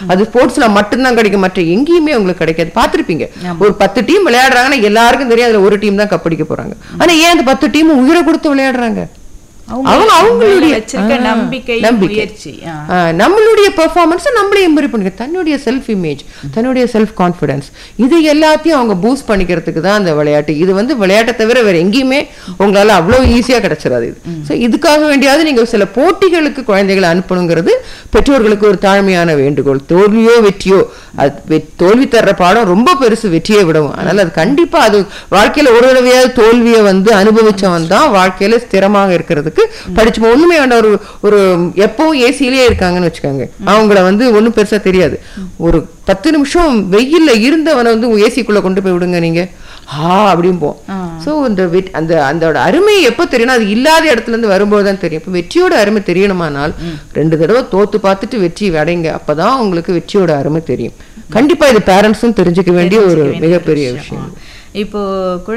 அது ஸ்போர்ட்ஸ்ல மட்டும்தான் கிடைக்கும் மற்ற எங்கேயுமே உங்களுக்கு கிடைக்காது பார்த்திருப்பீங்க ஒரு பத்து டீம் விளையாடுறாங்கன்னா எல்லாருக்கும் தெரியும் அதுல ஒரு டீம் தான் கப்படிக்க போறாங்க ஆனா ஏன் அந்த பத்து டீம் உயிரை கொடுத்து விளையாடுறாங்க அவங்க அவங்களுடைய வச்சிருக்க ஆ, நம்பிக்கை நம்பிக்கை. முயற்சி ஆ. ஆ, நம்மளுடைய பெர்ஃபார்மன்ஸை நம்மளே இம்ப்ரூவ் பண்ணிக்க தன்னுடைய செல்ஃப் இமேஜ் தன்னுடைய செல்ஃப் கான்ஃபிடன்ஸ் இது எல்லாத்தையும் அவங்க பூஸ்ட் பண்ணிக்கிறதுக்கு தான் அந்த விளையாட்டு இது வந்து விளையாட்டை தவிர வேற எங்கேயுமே உங்களால அவ்வளோ ஈஸியா கிடைச்சிடாது இது ஸோ இதுக்காக வேண்டியாவது நீங்க சில போட்டிகளுக்கு குழந்தைகளை அனுப்பணுங்கிறது பெற்றோர்களுக்கு ஒரு தாழ்மையான வேண்டுகோள் தோல்வியோ வெற்றியோ அது வெ- தோல்வி தர்ற பாடம் ரொம்ப பெருசு வெற்றியை விடவும் அதனால அது கண்டிப்பா அது வாழ்க்கையில ஒரு தடவையாவது தோல்வியை வந்து அனுபவிச்சவன் தான் வாழ்க்கையில ஸ்திரமாக இருக்கிறதுக்கு படிச்சு ஒண்ணுமே வேண்டாம் ஒரு ஒரு எப்பவும் ஏசிலேயே இருக்காங்கன்னு வச்சுக்கோங்க அவங்கள வந்து ஒண்ணும் பெருசா தெரியாது ஒரு பத்து நிமிஷம் வெயில்ல இருந்தவனை வந்து ஏசிக்குள்ள கொண்டு போய் விடுங்க நீங்க ஆ அப்படின்னு போ சோ இந்த வெட்- அந்த அதோட அருமை எப்போ தெரியும்னா அது இல்லாத இடத்துல இருந்து வரும்போது தான் தெரியும் இப்போ வெற்றியோட அருமை தெரியணுமானால் ரெண்டு தடவை தோத்து பார்த்துட்டு வெற்றி அடைங்க அப்பதான் உங்களுக்கு வெற்றியோட அருமை தெரியும் கண்டிப்பா இது பேரண்ட்ஸும் தெரிஞ்சுக்க வேண்டிய ஒரு தெரிஞ்சுக்க வேண்டிய மிகப்பெரிய விஷயம். விஷயம் இப்போ